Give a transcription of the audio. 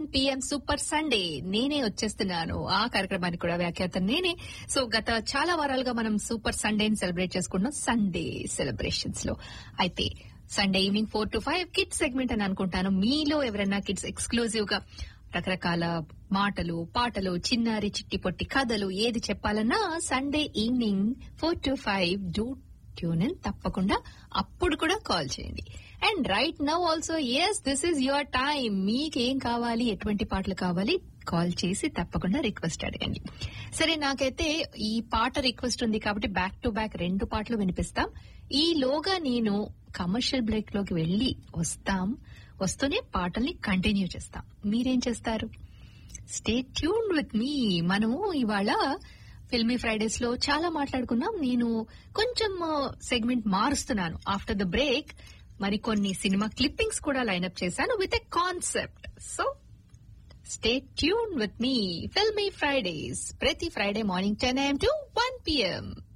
PM super Sunday నేనే వచ్చేస్తున్నాను ఆ కార్యక్రమానికి కూడా వ్యాఖ్యాత నేనే సో గత చాలా వారాలుగా మనం సూపర్ సండేని సెలబ్రేట్ చేసుకుంటున్నాం సండే సెలబ్రేషన్స్ లో అయితే Sunday evening four to five kids segment అని అనుకుంటాను మీలో ఎవరైనా కిడ్స్ ఎక్స్క్లూజివ్ గా రకరకాల మాటలు పాటలు చిన్నారి చిట్టి పొట్టి కథలు ఏది చెప్పాలన్నా Sunday evening four to five do tune in తప్పకుండా అప్పుడు కూడా కాల్ చేయండి and right now also yes this is your time మీకేం కావాలి ఎటువంటి పాటలు కావాలి కాల్ చేసి తప్పకుండా రిక్వెస్ట్ అడగండి సరే నాకైతే ఈ పాట రిక్వెస్ట్ ఉంది కాబట్టి బ్యాక్ టు బ్యాక్ రెండు పాటలు వినిపిస్తాం ఈలోగా నేను కమర్షియల్ బ్రేక్ లోకి వెళ్లి వస్తాం వస్తూనే పాటల్ని కంటిన్యూ చేస్తాం మీరేం చేస్తారు స్టే ట్యూన్ విత్ మీ మనము ఇవాళ ఫిల్మీ ఫ్రైడేస్ లో చాలా మాట్లాడుకున్నాం నేను కొంచెం సెగ్మెంట్ మారుస్తున్నాను ఆఫ్టర్ ద బ్రేక్ మరి కొన్ని సినిమా క్లిప్పింగ్స్ కూడా లైన్అప్ చేశాను with a concept so stay tune with మీ ఫిల్మీ ఫ్రైడేస్ ప్రతి Friday morning ten AM to one PM